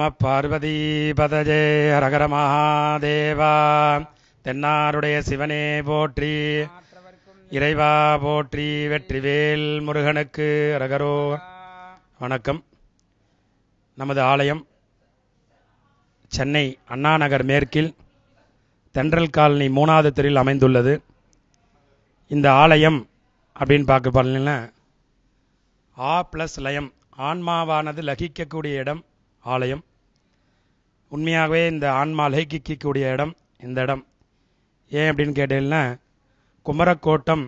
நம பார்வதி பதஜே ஹரஹர மகாதேவா தென்னாருடைய சிவனே போற்றி இறைவா போற்றி வெற்றிவேல் முருகனுக்கு அரகரோ வணக்கம் நமது ஆலயம் சென்னை அண்ணா நகர் மேற்கில் தென்றல் காலனி மூணாவது தெருவில் அமைந்துள்ளது இந்த ஆலயம் அப்படின்னு பார்க்க பார்த்தீங்கன்னா ஆ ப்ளஸ் லயம் ஆன்மாவானது லகிக்கக்கூடிய இடம் ஆலயம் உண்மையாகவே இந்த ஆன்மா லகிக்கக்கூடிய இடம் இந்த இடம் ஏன் அப்படின்னு கேட்டீங்கன்னா குமரக்கோட்டம்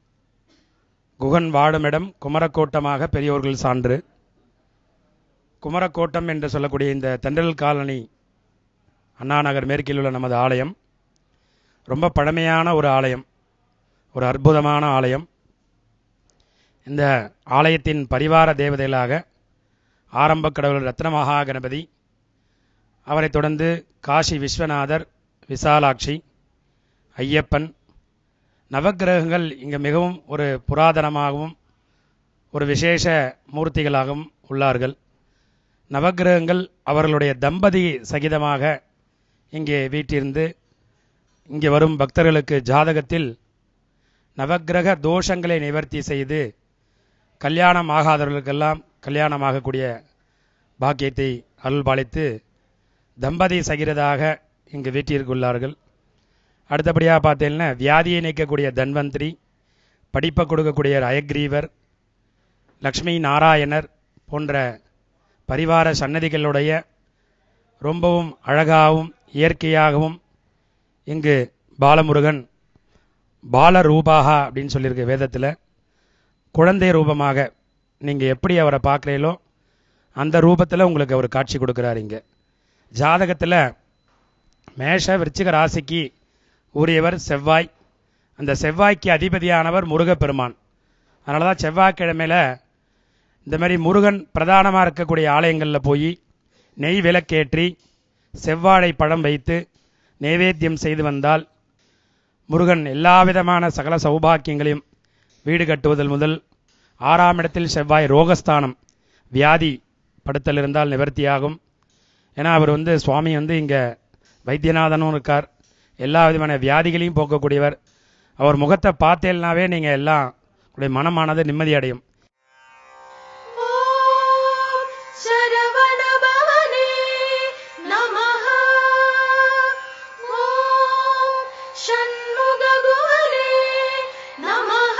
குகன் வாழும் இடம் குமரக்கோட்டமாக பெரியோர்கள் சான்று குமரக்கோட்டம் என்று சொல்லக்கூடிய இந்த தென்றல் காலனி அண்ணா நகர் மேற்கில் உள்ள நமது ஆலயம் ரொம்ப பழமையான ஒரு ஆலயம் ஒரு அற்புதமான ஆலயம் இந்த ஆலயத்தின் பரிவார தேவதைகளாக ஆரம்ப கடவுள் ரத்னமகா கணபதி அவரைத் தொடர்ந்து காசி விஸ்வநாதர் விசாலாட்சி ஐயப்பன் நவக்கிரகங்கள் இங்கு மிகவும் ஒரு புராதனமாகவும் ஒரு விசேஷ மூர்த்திகளாகவும் உள்ளார்கள் நவக்கிரகங்கள் அவர்களுடைய தம்பதி சகிதமாக இங்கே வீட்டிருந்து இங்கே வரும் பக்தர்களுக்கு ஜாதகத்தில் நவக்கிரக தோஷங்களை நிவர்த்தி செய்து கல்யாணம் ஆகாதவர்களுக்கெல்லாம் கல்யாணமாகக்கூடிய பாக்கியத்தை அருள்பாலித்து தம்பதி சகிரதாக இங்கு வீட்டிற்குள்ளார்கள் அடுத்தபடியாக பார்த்தீங்கன்னா வியாதியை நீக்கக்கூடிய தன்வந்திரி படிப்பை கொடுக்கக்கூடிய அயக்ரீவர் லக்ஷ்மி நாராயணர் போன்ற பரிவார சன்னதிகளுடைய ரொம்பவும் அழகாகவும் இயற்கையாகவும் இங்கு பாலமுருகன் பாலரூபாகா அப்படின்னு சொல்லியிருக்கு வேதத்தில் குழந்தை ரூபமாக நீங்கள் எப்படி அவரை பார்க்குறீங்களோ அந்த ரூபத்தில் உங்களுக்கு அவர் காட்சி கொடுக்குறாரு இங்கே ஜாதகத்தில் மேஷ விருச்சிக ராசிக்கு உரியவர் செவ்வாய் அந்த செவ்வாய்க்கு அதிபதியானவர் முருகப்பெருமான் அதனால தான் செவ்வாய்க்கிழமையில் இந்த மாதிரி முருகன் பிரதானமாக இருக்கக்கூடிய ஆலயங்களில் போய் நெய் விளக்கேற்றி செவ்வாழை பழம் வைத்து நைவேத்தியம் செய்து வந்தால் முருகன் எல்லா விதமான சகல சௌபாக்கியங்களையும் வீடு கட்டுவதல் முதல் ஆறாம் இடத்தில் செவ்வாய் ரோகஸ்தானம் வியாதி படுத்தல் இருந்தால் நிவர்த்தியாகும் ஏன்னா அவர் வந்து சுவாமி வந்து இங்கே வைத்தியநாதனும் இருக்கார் எல்லா விதமான வியாதிகளையும் போக்கக்கூடியவர் அவர் முகத்தை பார்த்தேல்னாவே நீங்கள் எல்லாம் உடைய மனமானது நிம்மதி அடையும் ॐ शरवणभवने नमः ॐ षण्मुगगुहने नमः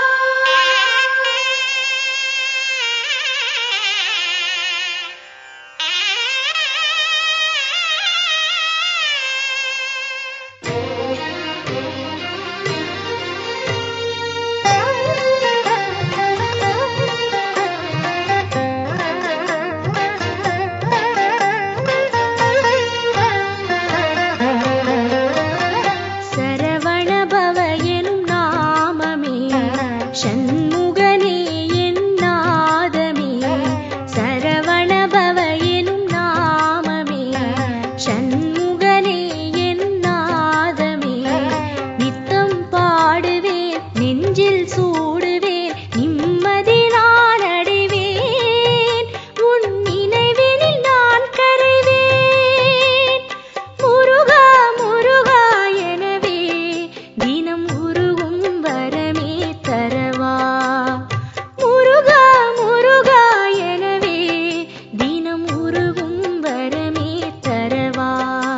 சரவணபவ எனும் நாமமே ஷண்முகனே என் நாதமே சரவணபவ எனும் நாமமே ஷண்முகனே என் நாதமே நித்தம் பாடுவேன் நெஞ்சில் சூடுவேன் நிம்மதி நான் அடைவேன் உன் நினைவினில் நான் கரைவேன் முருகா முருகா எனவே தினம் உருகும் வரமே தரவா முருகா முருகா எனவே தினம் உருகும் வரமே தரவா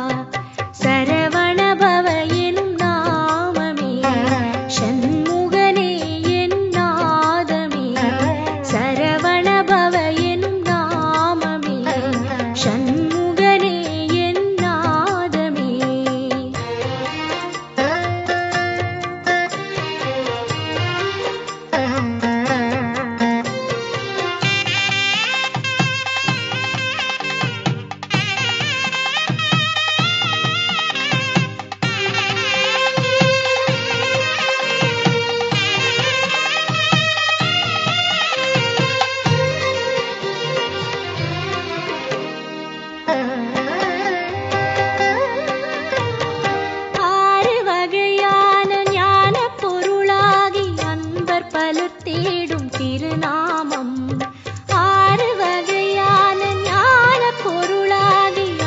சரவணபவ எனும் நாமமே ஷண்முகனே என் நாதமே சரவணபவ எனும் நாமமே ஷண்முகனே என் நாதமே ஆறு வகையான ஞான பொருளாகி அன்பர் பலர் தேடும் திருநாமம் ஆறு வகையான ஞான பொருளாகி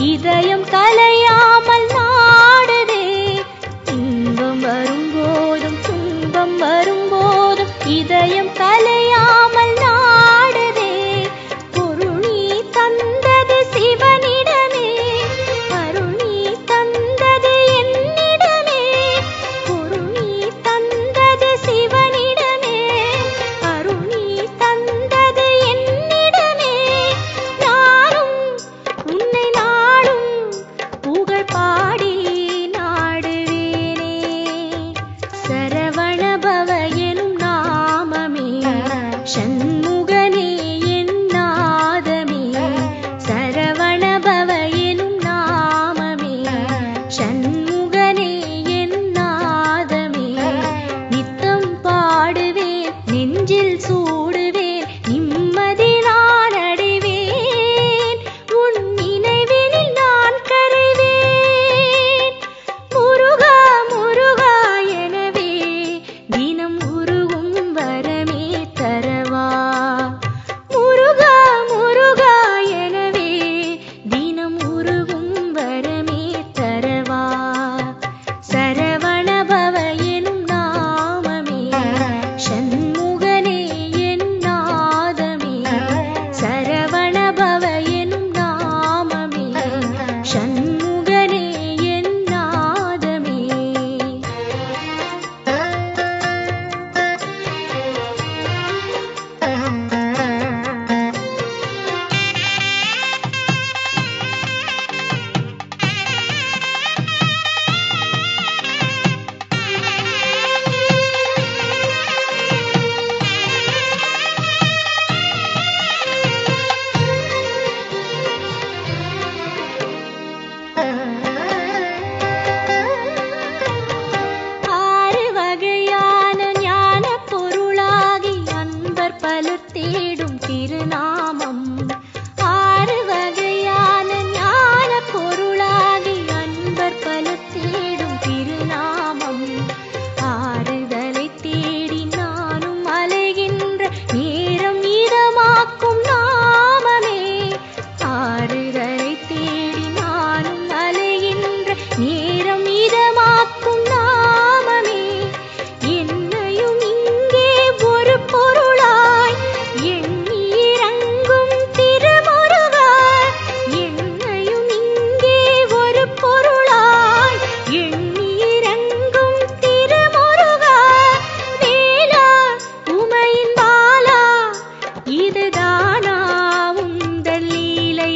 இதயம் கலையாமல் நாடுதே இன்பம் வரும்போதும் துன்பம் வரும்போதும் இதயம் கலையாமல் நாடுதே பொருள் நீ தந்தது சிவனிடமே அருள் நீ தந்தது என்னிடமே பொருள் நீ தந்தது சிவனிடமே அருள் நீ தந்தது என்னிடமே நானும் உன்னை நாடும் புகழ் பாடி நாடுவேனே சரவணபவ எனும் நாமமே சண்முகனே என் நாதமே சரவணபவ எனும் நாமமே சண்முகனே என் நாதமே நித்தம் பாடுவேன் நெஞ்சில் சூடுவேன் நிம்மதி நான் அடைவேன் உன் நினைவினில் நான் கரைவேன் முருகா முருகா எனவே தினம் உருகும் வரமே தரவா முருகா முருகா எனவே தினம் உருகும் வரமே தரவா சரவணபவ எனும் நாமமே சண்முகனே என் நாதமே சரவணபவ எனும் நாமமே சண்முகனே என் நாதமே ஆறு வகையான ஞான பொருளாகி அன்பர் பலர் தேடும் திருநாமம் ஆறு வகையான ஞான பொருளாகி அன்பர் பலர் தேடும் திருநாமம் ஆறுதலை தேடி நானும் அலைகின்ற நேரம் இதமாக்கும் நாமமே ஆறுதலை தேடி நானும் அலைகின்ற நேரம் இதமாக்கும் நாமமே என்னையும் இங்கே ஒரு பொருளாய் எண்ணி இறங்கும் திருமுருகா என்னையும் இங்கே ஒரு பொருளாய் எண்ணி இறங்கும் திருமுருகா வேலா உமையின் பாலா இதுதானா உந்தல் லீலை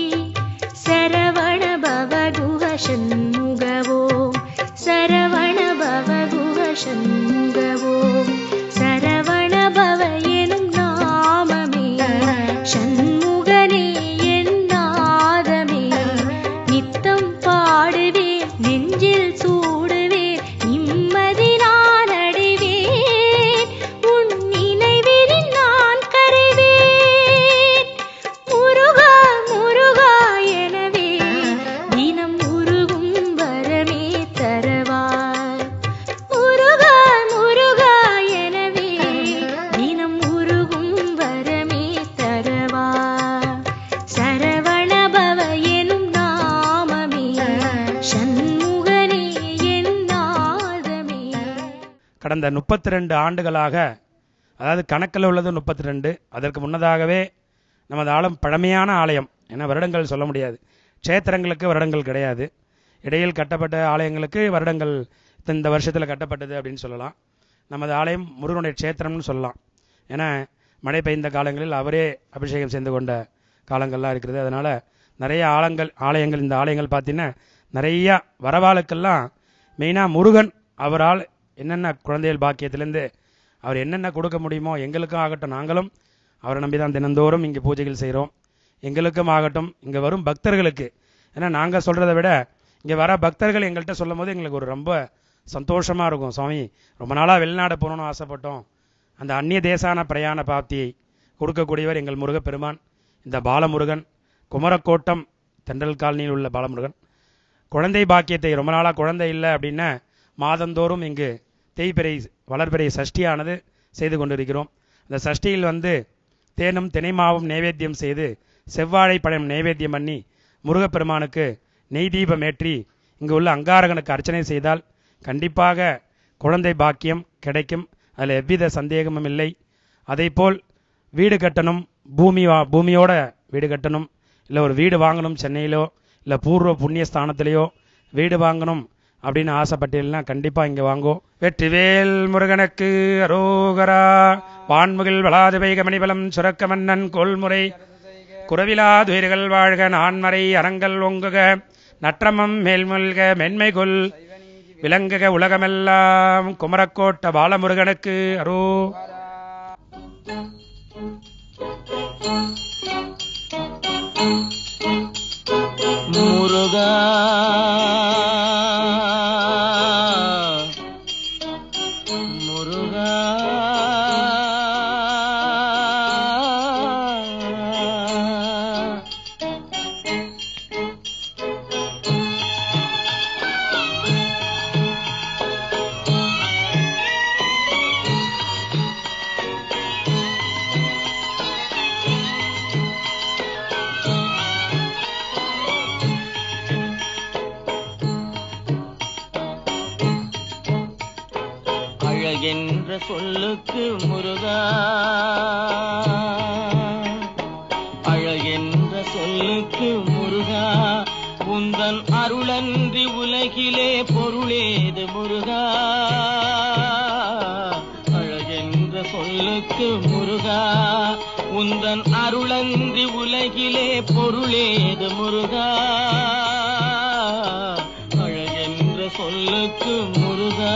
சரவண பவகுக சண்முகவோ சரவண பவகுக சண்முகவோ சரவண பவ எனும் நாமமே சண்முகனே என் நாதமே நித்தம் பாடுவேன் நெஞ்சில் சூடுவேன் நிம்மதி நான் அடைவேன் உன் நினைவில் நான் கரைவேன் முருகா முருகா எனவே தினம் உருகும் வரமே தரவா முருகா முருகா எனவே தினம் உருகும் வரமே தரவா சரவண பவ எனும் நாமமே சண்முகனே என் நாதமே கடந்த முப்பத்தி ரெண்டு ஆண்டுகளாக அதாவது கணக்கில் உள்ளது முப்பத்தி ரெண்டு அதற்கு முன்னதாகவே நமது ஆலம் பழமையான ஆலயம் ஏன்னா வருடங்கள் சொல்ல முடியாது க்ஷேத்திரங்களுக்கு வருடங்கள் கிடையாது இடையில் கட்டப்பட்ட ஆலயங்களுக்கு வருடங்கள் இந்த வருஷத்தில் கட்டப்பட்டது அப்படின்னு சொல்லலாம் நமது ஆலயம் முருகனுடைய க்ஷேத்திரம்னு சொல்லலாம் ஏன்னா மழை பெய்ந்த காலங்களில் அவரே அபிஷேகம் செய்து கொண்ட காலங்கள்லாம் இருக்கிறது அதனால் நிறைய ஆலங்கள் ஆலயங்கள் இந்த ஆலயங்கள் பார்த்தீங்கன்னா நிறைய வரவாளுக்கெல்லாம் மெயினாக முருகன் அவரால் என்னென்ன குழந்தைகள் பாக்கியத்திலேருந்து அவர் என்னென்ன கொடுக்க முடியுமோ எங்களுக்கும் ஆகட்டும் நாங்களும் அவரை நம்பி தான் தினந்தோறும் இங்கே பூஜைகள் செய்கிறோம் எங்களுக்கும் ஆகட்டும் இங்கே வரும் பக்தர்களுக்கு ஏன்னா நாங்கள் சொல்கிறத விட இங்கே வர பக்தர்கள் எங்கள்கிட்ட சொல்லும் போது எங்களுக்கு ஒரு ரொம்ப சந்தோஷமாக இருக்கும் சுவாமி ரொம்ப நாளாக வெளிநாடு போகணும்னு ஆசைப்பட்டோம் அந்த அந்நிய தேசான பிரயாண பாப்தியை கொடுக்கக்கூடியவர் எங்கள் முருகப்பெருமான் இந்த பாலமுருகன் குமரக்கோட்டம் தென்றல் காலனியில் உள்ள பாலமுருகன் குழந்தை பாக்கியத்தை ரொம்ப நாளாக குழந்தை இல்லை அப்படின்னா மாதந்தோறும் இங்கு தேய்பிறை வளர்பிறை சஷ்டியானது செய்து கொண்டிருக்கிறோம் இந்த சஷ்டியில் வந்து தேனும் தினைமாவும் நைவேத்தியம் செய்து செவ்வாழை பழம் நைவேத்தியம் பண்ணி முருகப்பெருமானுக்கு நெய் தீபம் ஏற்றி இங்கு உள்ள அங்காரகனுக்கு அர்ச்சனை செய்தால் கண்டிப்பாக குழந்தை பாக்கியம் கிடைக்கும் அதில் எவ்வித சந்தேகமும் இல்லை அதேபோல் வீடு கட்டணும் பூமி வா பூமியோட வீடு கட்டணும் இல்லை ஒரு வீடு வாங்கணும் சென்னையிலோ இல்லை பூர்வ புண்ணிய ஸ்தானத்திலேயோ வீடு வாங்கணும் அப்படின்னு ஆசைப்பட்டீங்கன்னா கண்டிப்பாக இங்கே வாங்கோ வெற்றிவேல் முருகனுக்கு அரோகரா வான்முகில் வளாதுபைக மணிபலம் சுரக்க மன்னன் கொள்முறை குறவிலா துயர்கள் வாழ்க நான்மறை அரங்கல் ஒங்குக நற்றமம் மேல்மல்க மென்மை கொல் விளங்குக உலகமெல்லாம் குமரக்கோட்ட பாலமுருகனுக்கு அரோ முருகா முருகா அழகென்ற சொல்லுக்கு முருகா அழகென்ற சொல்லுக்கு முருகா உந்தன் அருளன்றி உலகிலே பொருளேது முருகா அழகென்ற சொல்லுக்கு முருகா உந்தன் அருளன்றி உலகிலே பொருளேது முருகா அழகென்ற சொல்லுக்கு முருகா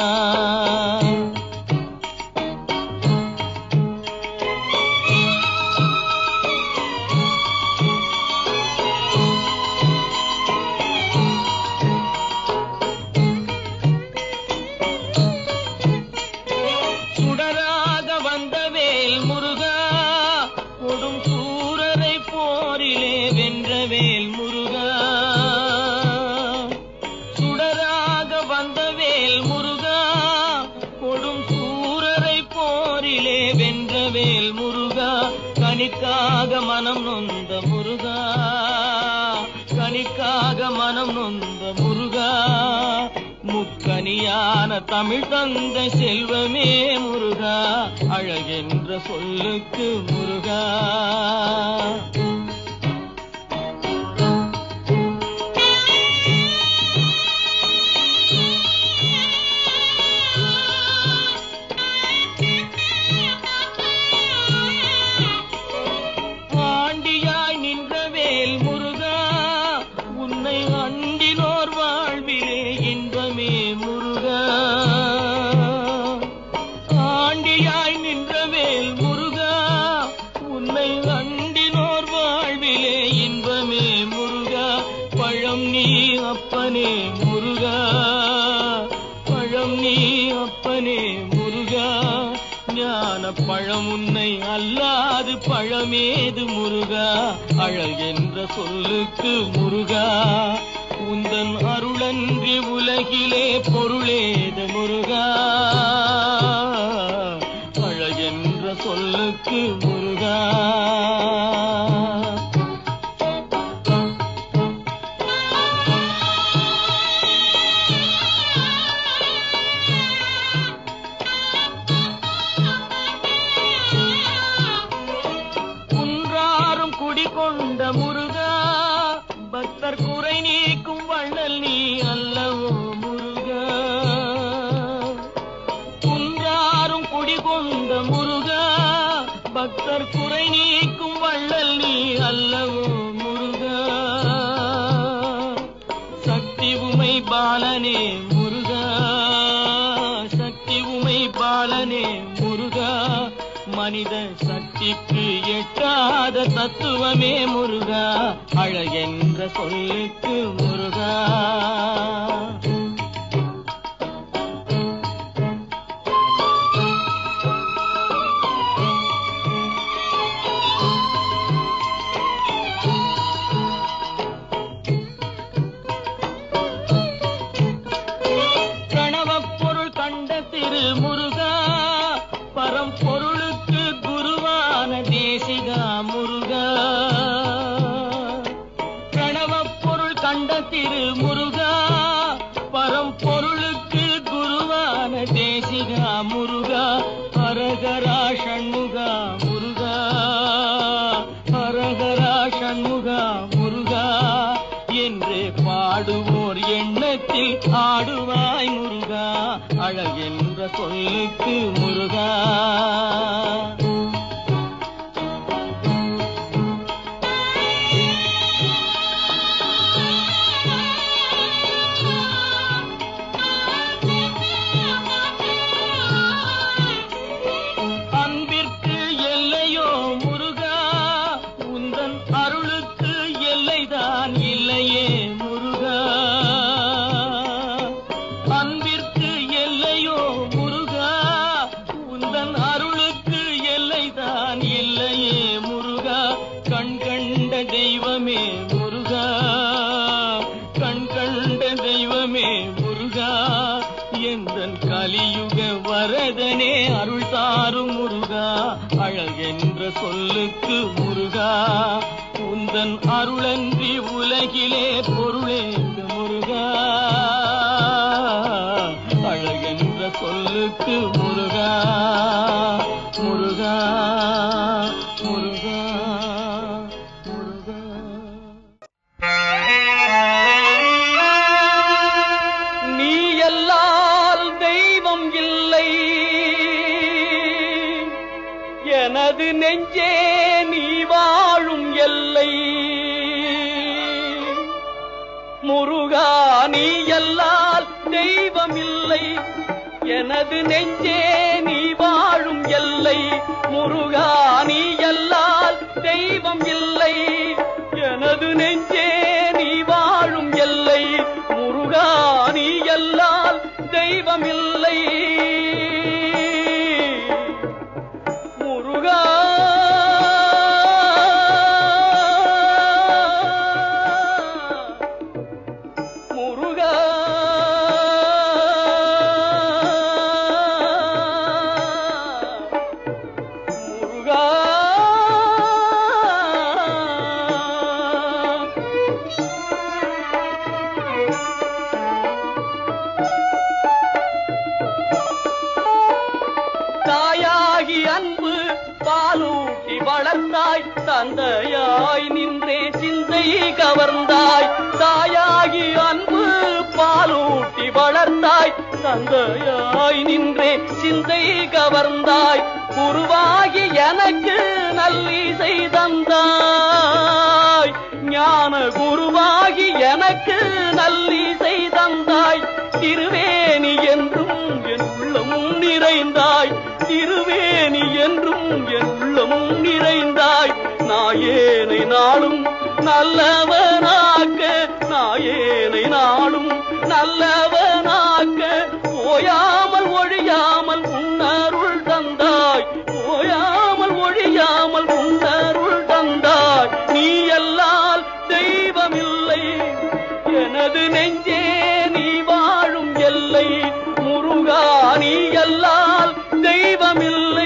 சுடராக வந்த வேல் முருகா கொடும் சூரரை போரிலே வென்ற வேல் முருகா சுடராக வந்த வேல் முருகா கொடும் சூரரை போரிலே வென்ற வேல் முருகா கனிக்காக மனம் நொந்த முருகா கனிக்காக மனம் நொந்த முருகா முக்கனியான தமிழ் தந்த செல்வமே முருகா அழகென்ற சொல்லுக்கு முருகா ஆண்டியாய் நின்ற வேல் முருகா உன்னை அண்டினோர் வாழ்விலே இன்பமே முருகா ஆண்டியாய் நின்ற வேல் முருகா உன்னை அண்டினோர் வாழ்விலே இன்பமே முருகா பழம் நீ அப்பனே முருகா பழம் நீ அப்பனே முருகா ஞான பழம் உன்னை அல்லாது பழமேது முருகா அழகென்ற சொல்லுக்கு முருகா உந்தன் அருளன்றி உலகிலே பொருளேது முருகா அழகென்ற சொல்லுக்கு முருகா குன்றாரும் குடிகொண்ட முருகா பக்தர் குறை நீக்கும் வள்ளல் நீ அல்லவோ முருகா குன்றாரும் குடிகொண்ட முருகா பக்தர் குறை நீக்கும் வள்ளல் நீ அல்லவோ முருகா சக்தி உமை பாலனே முருகா சக்தி உமை பாலனே முருகா மனித சக்திக்கு எட்டாத தத்துவமே முருகா அழகென்ற சொல்லுக்கு முருகா பிரணவப் பொருள் கண்ட திரு முருகா பரம்பொருளுக்கு குருவான தேசிகா முருகா பிரணவ கண்ட திரு முருகா பரம்பொருளுக்கு குருவான தேசிகா முருகா ஹரஹரா ஷண்முகா முருகா ஹரஹரா ஷண்முகா முருகா என்று பாடுவோர் எண்ணத்தில் ஆடுவாய் முருகா அழகென்ற சொல்லுக்கு முருகா அன்பிற்கு எல்லையோ முருகா உந்தன் அருளுக்கு எல்லைதான் இல்லையே முருகா அன்பிற்கு எல்லையோ முருகா உந்தன் அருளுக்கு எல்லைதான் இல்லையே முருகா கண் கண்ட தெய்வமே முருகா கண் கண்ட தெய்வமே முருகா எந்தன் கலியுக வரதனே அருள் தாரும் முருகா அழகென்ற சொல்லுக்கு முருகா உந்தன் அருளன்றி உலகிலே பொருளேங்க முருகா அழகென்ற சொல்லுக்கு முருகா முருகா முருகா முருகா நீ எல்லால் தெய்வம் இல்லை எனது நெஞ்சே நீ வாழும் எல்லை முருகா நீ எல்லால் தெய்வம் இல்லை எனது நெஞ்சே நீ வாழும் எல்லை முருகா நீ எல்லால் தெய்வம் இல்லை எனது நெஞ்சே நீ வாழும் எல்லை முருகா நீ எல்லால் தெய்வம் இல்லை முருகா முருகா முருகா தாயாகி அன்பு பாலூட்டி வளர்ந்தாய் தந்தையாய் நின்றே சிந்தை கவர்ந்தாய் தாயாகி அன்பு பாலூட்டி வளர்ந்தாய் தந்தையாய் நின்றே சிந்தை கவர்ந்தாய் குருவாகி எனக்கு நல்லிசை தந்தாய் ஞான குருவாகி எனக்கு நல்லிசை தந்தாய் திருவேணி என்றும் என் உள்ளம் நிறைந்தாய் திருவேணி என்றும் என் உள்ளம் நிறைந்தாய் நாயேனை நாளும் நல்லவனாக்க நாயேனை நாளும் நல்லவனாக்க ஓயாமல் ஒழியாமல் உன்னருள் தந்தாய் ஓயாமல் ஒழியாமல் உன்னருள் தந்தாய் நீ எல்லால் தெய்வமில்லை எனது நெஞ்சே நீ வாழும் எல்லை முருகா நீ எல்லால் தெய்வமில்லை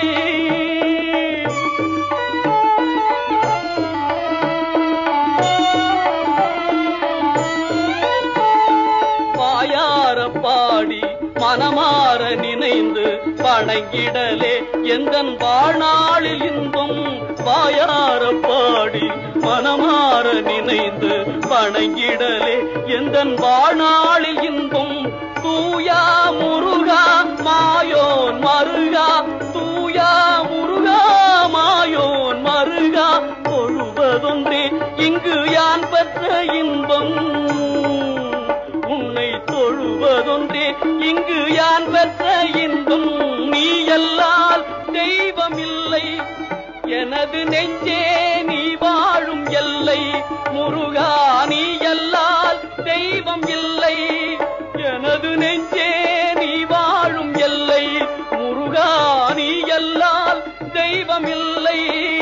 வாயார பாடி மனமாற நினைந்து வணங்கிடலே எந்தன் வாழ்நாளில் இன்பம் வாயார பாடி மனமாற நினைந்து வணங்கிடலே எந்தன் வாழ்நாளில் இன்பம் தூயா முருகா மாயோன் மருகா தூயா முருகா மாயோன் மருகா தொழுவதொன்றே இங்கு யான் பெற்ற இன்பம் உன்னை தொழுவதொன்றே இங்கு யான் பெற்ற இன்பம் நீ எல்லால் தெய்வமில்லை எனது நெஞ்சே நீ வாழும் எல்லை முருகா நீ எல்லால் தெய்வம் இல்லை எனது நெஞ்சே நீ வாழும் எல்லை முருகா நீ எல்லால் தெய்வம் இல்லை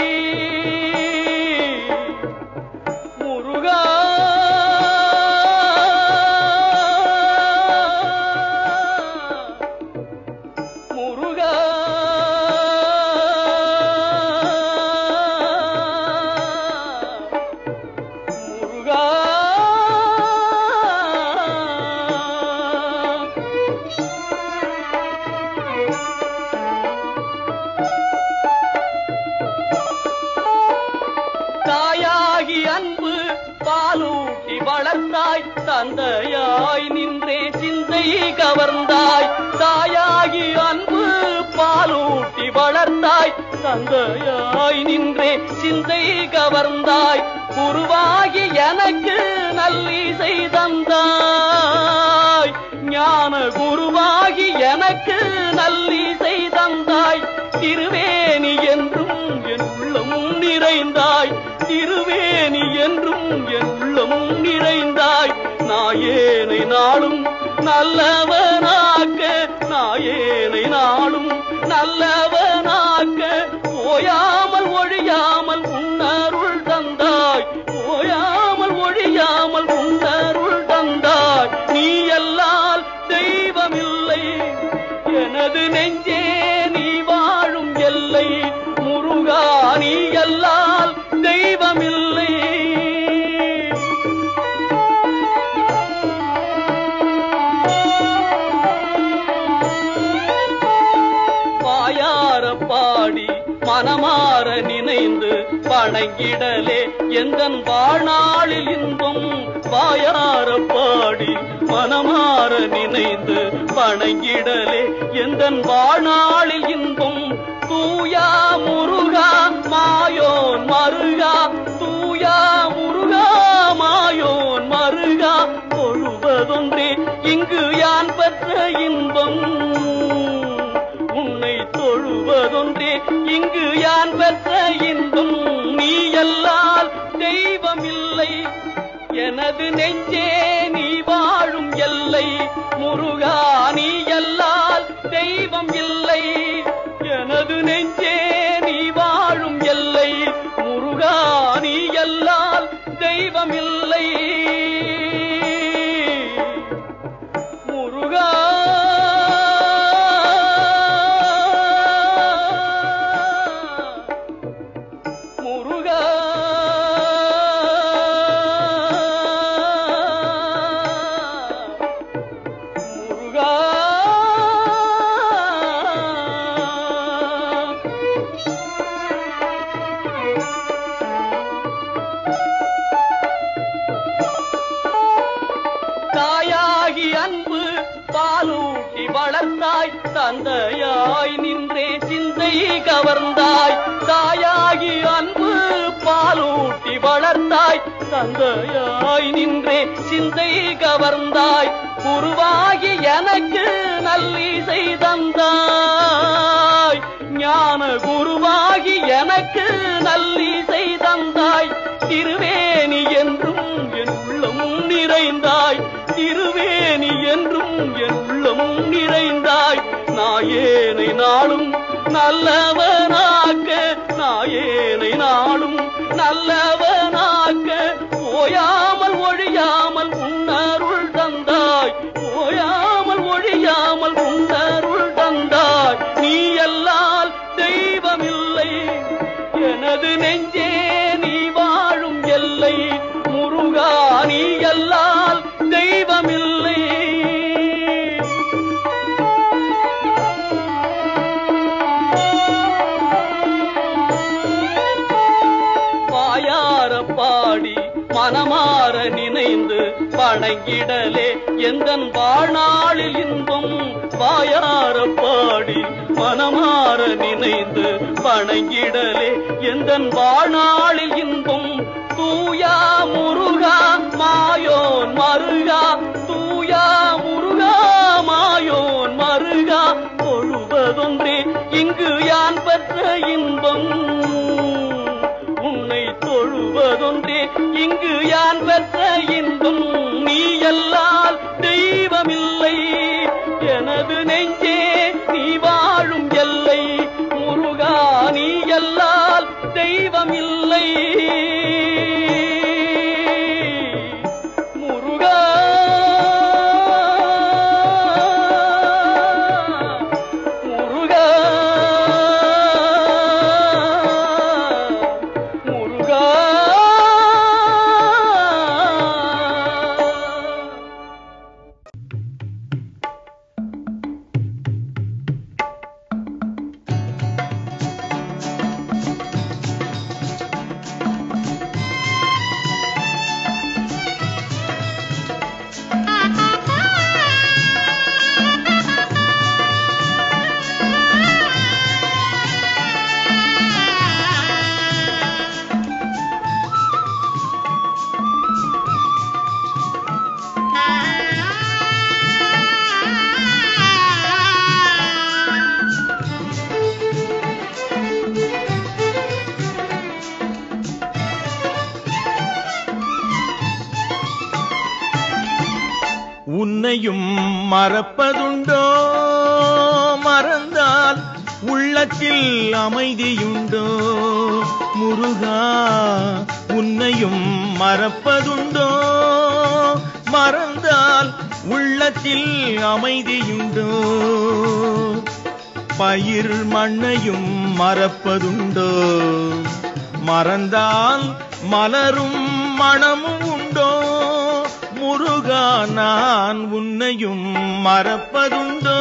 முருகா முருகா முருகா தந்தையாய் நின்றே சிந்தை கவர்ந்தாய் தாயாகி அன்பு பாலூட்டி வளர்த்தாய் தந்தையாய் நின்றே சிந்தை கவர்ந்தாய் குருவாகி எனக்கு நல்லிசை தந்தாய் ஞான குருவாகி எனக்கு நல்லிசை தந்தாய் திருவேணி என்றும் என் உள்ளம் நிறைந்தாய் திருவேணி என்றும் என் உள்ளம் நிறைந்தாய் நாயேனை நாளும் நல்லவனாக்க நாயேனை நாளும் நல்லவனாக்க ஓயாமல் ஒழியாமல் உன்னருள் தந்தாய் ஓயாமல் ஒழியாமல் உன்னருள் தந்தாய் நீ எல்லால் தெய்வமில்லை எனது நெஞ்சே நீ வாழும் எல்லை முருகா நீ எல்லால் தெய்வமில்லை வாயார பாடி மனமாற நினைந்து வணங்கிடலே எந்தன் வாழ்நாளில் இன்பம் வாயார பாடி மனமாற நினைந்து வணங்கிடலே எந்தன் வாழ்நாளில் இன்பம் தூயா முருகா மாயோன் மருகா தூயா முருகா மாயோன் மருகா தொழுவதொன்றே இங்கு யான் பெற்ற இன்பம் உன்னை தொழுவதொன்றே இங்கு யான் பெற்ற இன்பம் நீ எல்லால் தெய்வமில்லை எனது நெஞ்சே நீ வாழும் எல்லை முருகா நீ எல்லால் தெய்வம் இல்லை எனது நெஞ்சே நீ வாழும் எல்லை முருகா நீ எல்லால் தெய்வம் இல்லை முருகா முருகா முருகா தாயாகி அன்பு பாலூட்டி வளர்ந்தாய் தந்தையாய் நின்றே சிந்தை கவர்ந்தாய் தாயாகி அன்பு பாலூட்டி வளர்ந்தாய் தந்தையாய் நின்றே சிந்தை கவர்ந்தாய் குருவாகி எனக்கு நல்லிசை தந்தாய் ஞான குருவாகி எனக்கு நல்லிசை தந்தாய் திருவேணி என்றும் என் உள்ளம் நிறைந்தாய் திருவேணி என்றும் என் உள்ளம் நிறைந்தாய் நாயேனை நாளும் நல்லவனாக்க நாயேனை நாளும் நல்லவனாக்க ஓயாமல் ஒழியாமல் உன்னருள் தந்தாய் ஓயாமல் ஒழியாமல் உன்னருள் தந்தாய் நீ எல்லால் தெய்வமில்லை எனது நெஞ்சே நீ வாழும் எல்லை முருகா நீ எல்லால் தெய்வமில்லை வாயார பாடி மனமாற நினைந்து வணங்கிடலே எந்தன் வாழ்நாளில் இன்பம் வாயார பாடி மனமாற நினைந்து வணங்கிடலே எந்தன் வாழ்நாளில் இன்பம் தூயா முருகா மாயோன் மருகா தூயா முருகா மாயோன் மருகா தொழுவதொன்றே இங்கு யான் பெற்ற இன்பம் உன்னை தொழுவதொன்றே இங்கு யான் பெற்ற இன்பம் நீ எல்லால் தெய்வமில்லை எனது நெஞ்சே நீ வாழும் எல்லை முருகா நீ எல்லால் தெய்வமில்லை முருகா முருகா முருகா உன்னையும் மறப்பதுண்டோ மறந்தால் உள்ளத்தில் அமைதியுண்டோ முருகா உன்னையும் மறப்பதுண்டோ மறந்தால் உள்ளத்தில் அமைதியுண்டோ பயிர் மண்ணையும் மறப்பதுண்டோ மறந்தால் மலரும் மணமும் உண்டோ முருகா நான் உன்னையும் மறப்பதுண்டோ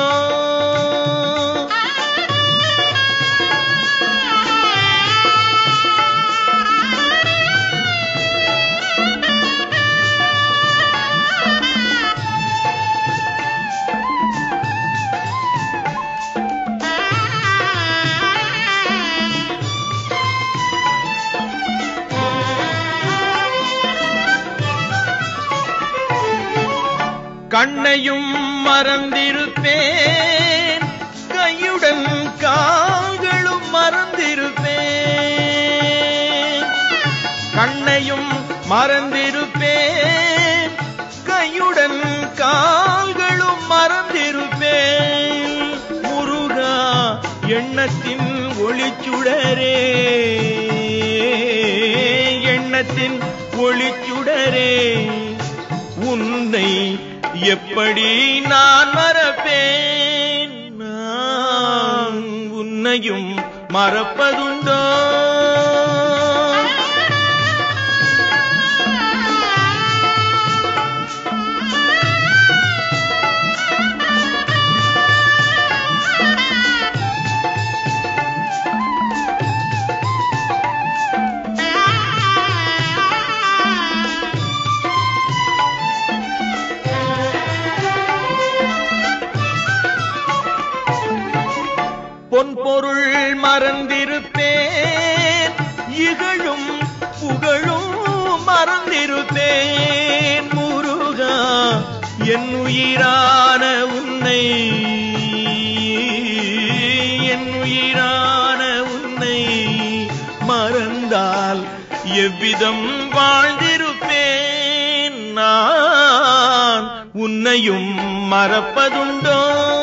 கண்ணையும் மறந்திருப்பேன் கையுடன் கால்களும் மறந்திருப்பேன் கண்ணையும் மறந்திருப்பேன் கையுடன் கால்களும் மறந்திருப்பேன் முருகா எண்ணத்தின் ஒளிச்சுடரே எண்ணத்தின் ஒளிச்சுடரே உன்னை எப்படி நான் மறப்பேன் நான் உன்னையும் மறப்பதுண்டோ பொன் பொருள் மறந்திருப்பேன் இகழும் புகழும் மறந்திருப்பேன் முருகா என் உயிரான உன்னை என் உயிரான உன்னை மறந்தால் எவ்விதம் வாழ்ந்திருப்பேன் நான் உன்னையும் மறப்பதுண்டோ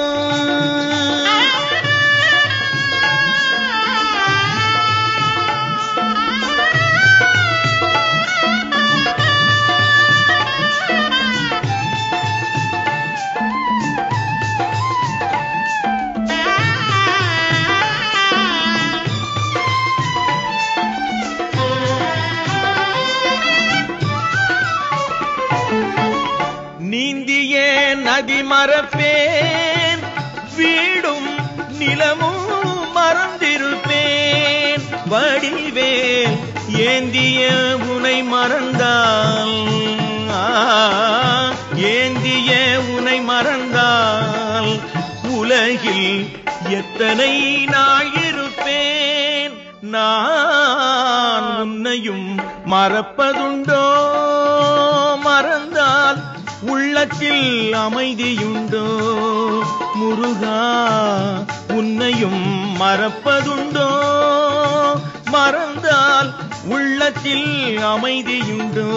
நீந்தியே நதி மறப்பேன் வீடும் நிலமும் மறந்திருப்பேன் வடிவேல் ஏந்திய உனை மறந்தால் ஆ, ஏந்திய உனை மறந்தால் உலகில் எத்தனை நாள் இருப்பேன் நான் உன்னையும் மறப்பதுண்டோ மறந்தால் உள்ளத்தில் அமைதியுண்டோ முருகா உன்னையும் மறப்பதுண்டோ மறந்தால் உள்ளத்தில் அமைதியுண்டோ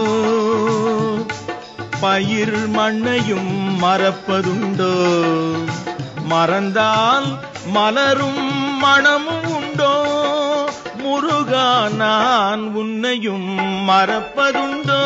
பயிர் மண்ணையும் மறப்பதுண்டோ மறந்தால் மலரும் மணமும் உண்டோ முருகா நான் உன்னையும் மறப்பதுண்டோ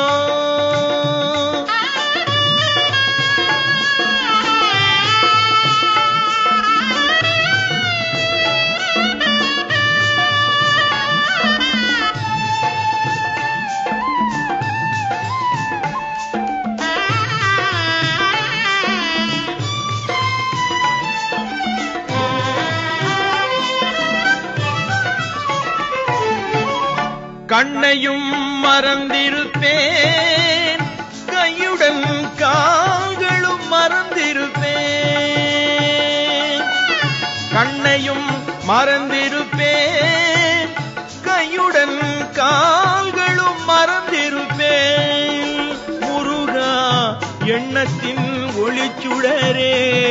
கண்ணையும் மறந்திருப்பேன் கையுடன் கால்களும் மறந்திருப்பேன் கண்ணையும் மறந்திருப்பேன் கையுடன் கால்களும் மறந்திருப்பேன் முருகா எண்ணத்தின் ஒளிச்சுடரே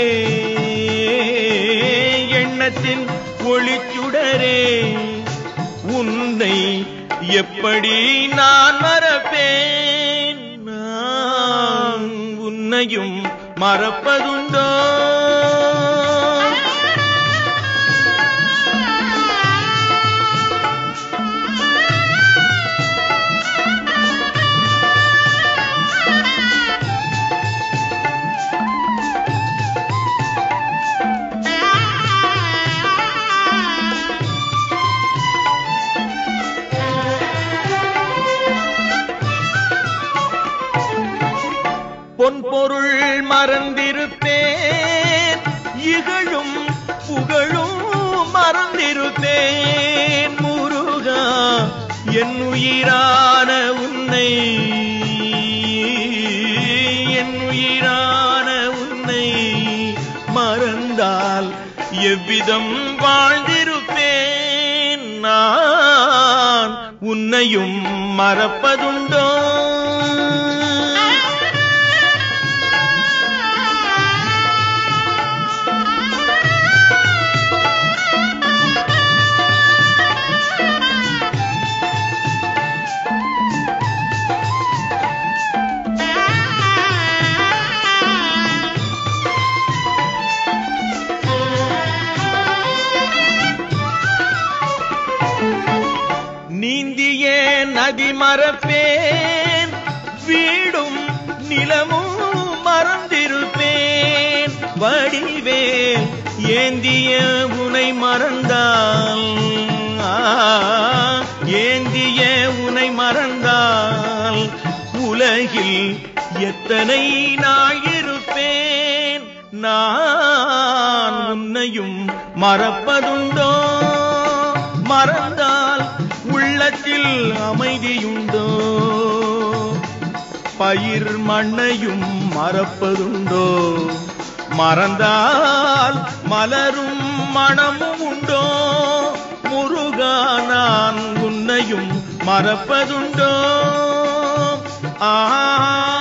எண்ணத்தின் ஒளிச்சுடரே உன்னை எப்படி நான் மறப்பேன் நான் உன்னையும் மறப்பதுண்டோ பொன்பொருள் மறந்திருப்பேன் இகழும் புகழும் மறந்திருப்பேன் முருகா என் உயிரான உன்னை என் உயிரான உன்னை மறந்தால் எவ்விதம் வாழ்ந்திருப்பேன் நான் உன்னையும் மறப்பதுண்டோ நீந்தியே நதி மறப்பேன் வீடும் நிலமும் மறந்திருப்பேன் வடிவேல் ஏந்திய உனை மறந்தால் ஆ, ஏந்திய உனை மறந்தால் உலகில் எத்தனை நாள் இருப்பேன் நான் உன்னையும் மறப்பதுண்டோ மறந்தால் உள்ளத்தில் அமைதியுண்டோ பயிர் மண்ணையும் மறப்பதுண்டோ மறந்தால் மலரும் மனமும் உண்டோ முருகா நான் உன்னையும் மறப்பதுண்டோ ஆ